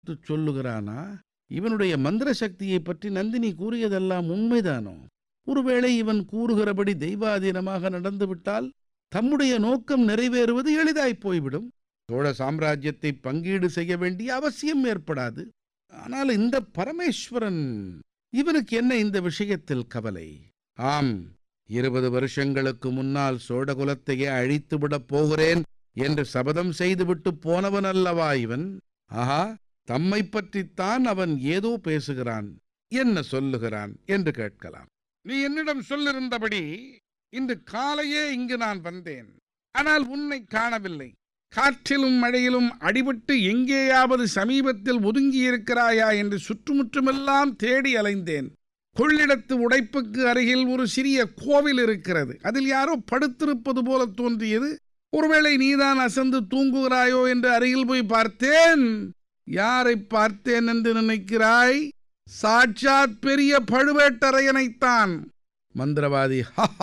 எடுத்துச் சொல்லுகிறானா இவனுடைய மந்திர சக்தியை பற்றி நந்தினி கூறியதெல்லாம் உண்மைதானோ ஒருவேளை இவன் கூறுகிறபடி தெய்வாதீனமாக நடந்துவிட்டால் தம்முடைய நோக்கம் நிறைவேறுவது எளிதாய்ப் போய்விடும் சோழ சாம்ராஜ்யத்தை பங்கீடு செய்ய வேண்டிய அவசியம் ஏற்படாது ஆனால் இந்த பரமேஸ்வரன் இவனுக்கு என்ன இந்த விஷயத்தில் கவலை ஆம் இருபது வருஷங்களுக்கு முன்னால் சோழகுலத்தையே அழித்துவிடப் போகிறேன் என்று சபதம் செய்துவிட்டு போனவன் அல்லவா இவன் ஆஹா தம்மை பற்றித்தான் அவன் ஏதோ பேசுகிறான் என்ன சொல்லுகிறான் என்று கேட்கலாம் நீ என்னிடம் சொல்லிருந்தபடி இன்று காலையே இங்கு நான் வந்தேன் ஆனால் உன்னை காணவில்லை காற்றிலும் மழையிலும் அடிபட்டு எங்கேயாவது சமீபத்தில் ஒதுங்கியிருக்கிறாயா என்று சுற்றுமுற்றுமெல்லாம் தேடி அலைந்தேன் கொள்ளிடத்து உடைப்புக்கு அருகில் ஒரு சிறிய கோவில் இருக்கிறது அதில் யாரோ படுத்திருப்பது போல தோன்றியது ஒருவேளை நீதான் அசந்து தூங்குகிறாயோ என்று அருகில் போய் பார்த்தேன் யாரை பார்த்தேன் என்று நினைக்கிறாய் சாட்சாத் பெரிய பழுவேட்டரையனைத்தான் மந்திரவாதி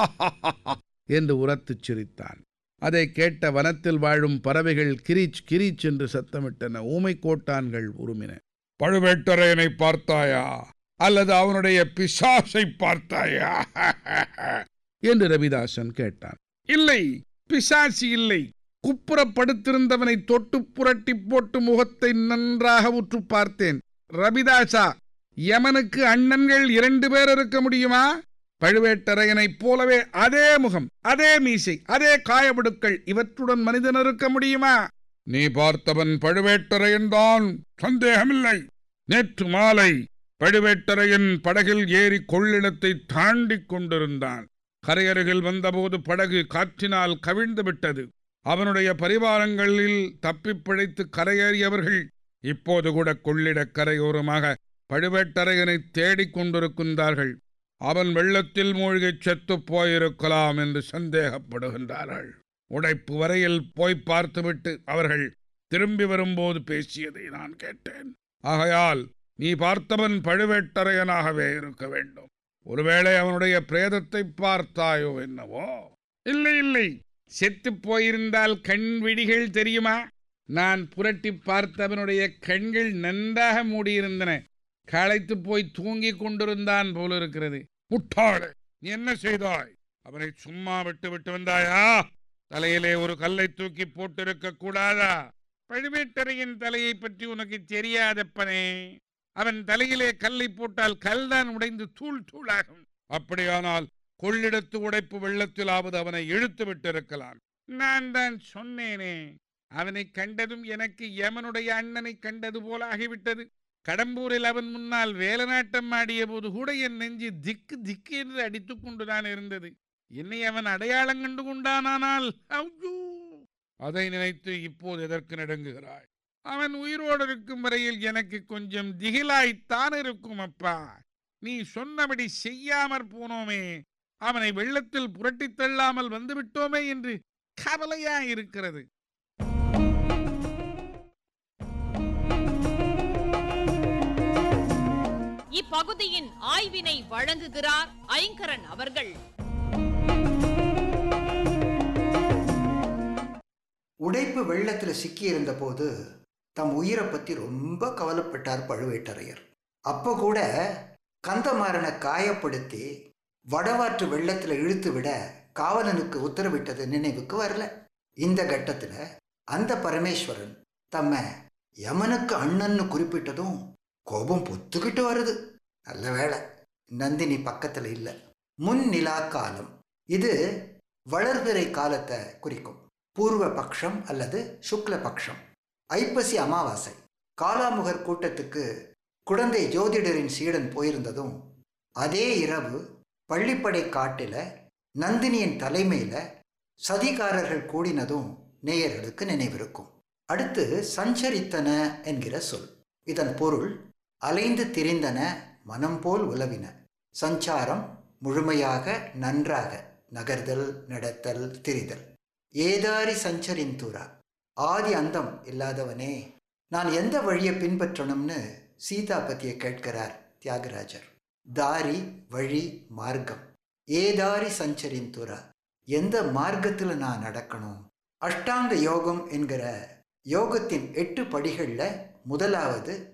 என்று உரத்துச் சிரித்தான் அதை கேட்ட வனத்தில் வாழும் பறவைகள் கிரீச் கிரீச் என்று சத்தமிட்டன ஊமை கோட்டான்கள் உருமின பழுவேட்டரையனை பார்த்தாயா அல்லது அவனுடைய பிசாசை பார்த்தாயா என்று ரவிதாசன் கேட்டான் இல்லை பிசாசி இல்லை குப்புறப்படுத்திருந்தவனை தொட்டு புரட்டி போட்டு முகத்தை நன்றாக உற்று பார்த்தேன் ரவிதாசா யமனுக்கு அண்ணன்கள் இரண்டு பேர் இருக்க முடியுமா பழுவேட்டரையனைப் போலவே அதே முகம் அதே மீசை அதே காயபடுக்கள் இவற்றுடன் மனிதன் இருக்க முடியுமா நீ பார்த்தவன் பழுவேட்டரையன் தான் சந்தேகமில்லை நேற்று மாலை பழுவேட்டரையன் படகில் ஏறி கொள்ளிடத்தை தாண்டிக் கொண்டிருந்தான் கரையருகில் வந்தபோது படகு காற்றினால் கவிழ்ந்து விட்டது அவனுடைய பரிவாரங்களில் தப்பிப் பிழைத்து கரையேறியவர்கள் இப்போது கூட கொள்ளிடக் கரையோரமாக பழுவேட்டரையனை தேடிக் கொண்டிருக்கின்றார்கள் அவன் வெள்ளத்தில் மூழ்கிச் செத்துப் போயிருக்கலாம் என்று சந்தேகப்படுகின்றார்கள் உடைப்பு வரையில் போய் பார்த்துவிட்டு அவர்கள் திரும்பி வரும்போது பேசியதை நான் கேட்டேன் ஆகையால் நீ பார்த்தவன் பழுவேட்டரையனாகவே இருக்க வேண்டும் ஒருவேளை அவனுடைய பிரேதத்தை பார்த்தாயோ என்னவோ இல்லை இல்லை செத்து போயிருந்தால் கண் விழிகள் தெரியுமா நான் புரட்டி பார்த்தவனுடைய கண்கள் நன்றாக மூடியிருந்தன களைத்து போய் தூங்கிக் கொண்டிருந்தான் போலிருக்கிறது முட்டாளே நீ என்ன செய்தாய் அவனை சும்மா விட்டு விட்டு வந்தாயா தலையிலே ஒரு கல்லை தூக்கி போட்டிருக்க கூடாதா பழுவேட்டரையின் தலையை பற்றி உனக்கு தெரியாதப்பனே அவன் தலையிலே கல்லை போட்டால் கல்தான் உடைந்து தூள் தூளாகும் அப்படியானால் கொள்ளிடத்து உடைப்பு வெள்ளத்திலாவது அவனை இழுத்து விட்டிருக்கலாம் நான் தான் சொன்னேனே அவனை கண்டதும் எனக்கு யமனுடைய அண்ணனை கண்டது போல ஆகிவிட்டது கடம்பூரில் அவன் முன்னால் வேலநாட்டம் ஆடிய போது கூட என் நெஞ்சு திக்கு திக்கு என்று அடித்துக் கொண்டுதான் இருந்தது என்னை அவன் அடையாளம் கண்டு கொண்டானால் ஐயோ! அதை நினைத்து இப்போது எதற்கு நடுங்குகிறாய் அவன் உயிரோடு இருக்கும் வரையில் எனக்கு கொஞ்சம் திகிலாய்த்தான் இருக்கும் அப்பா நீ சொன்னபடி செய்யாமற் போனோமே அவனை வெள்ளத்தில் புரட்டித் தள்ளாமல் வந்துவிட்டோமே என்று கவலையா இருக்கிறது இப்பகுதியின் ஆய்வினை வழங்குகிறார் ஐங்கரன் அவர்கள் உடைப்பு வெள்ளத்துல சிக்கியிருந்த போது தம் உயிரை பத்தி ரொம்ப கவலைப்பட்டார் பழுவேட்டரையர் அப்ப கூட கந்தமாறனை காயப்படுத்தி வடவாற்று வெள்ளத்துல இழுத்து விட காவலனுக்கு உத்தரவிட்டது நினைவுக்கு வரல இந்த கட்டத்துல அந்த பரமேஸ்வரன் தம்ம யமனுக்கு அண்ணன்னு குறிப்பிட்டதும் கோபம் பொத்துக்கிட்டு வருது நல்ல வேளை நந்தினி பக்கத்துல இல்ல முன் நிலா காலம் இது வளர்பிறை காலத்தை குறிக்கும் பூர்வ பக்ஷம் அல்லது சுக்ல பக்ஷம் ஐப்பசி அமாவாசை காலாமுகர் கூட்டத்துக்கு குழந்தை ஜோதிடரின் சீடன் போயிருந்ததும் அதே இரவு பள்ளிப்படை காட்டில நந்தினியின் தலைமையில சதிகாரர்கள் கூடினதும் நேயர்களுக்கு நினைவிருக்கும் அடுத்து சஞ்சரித்தன என்கிற சொல் இதன் பொருள் அலைந்து திரிந்தன மனம் போல் உலவின சஞ்சாரம் முழுமையாக நன்றாக நகர்தல் நடத்தல் திரிதல் ஏதாரி சஞ்சரிந்துரா ஆதி அந்தம் இல்லாதவனே நான் எந்த வழியை பின்பற்றணும்னு சீதா பத்திய கேட்கிறார் தியாகராஜர் தாரி வழி மார்க்கம் ஏதாரி சஞ்சரிந்துரா எந்த மார்க்கத்தில் நான் நடக்கணும் அஷ்டாங்க யோகம் என்கிற யோகத்தின் எட்டு படிகளில் முதலாவது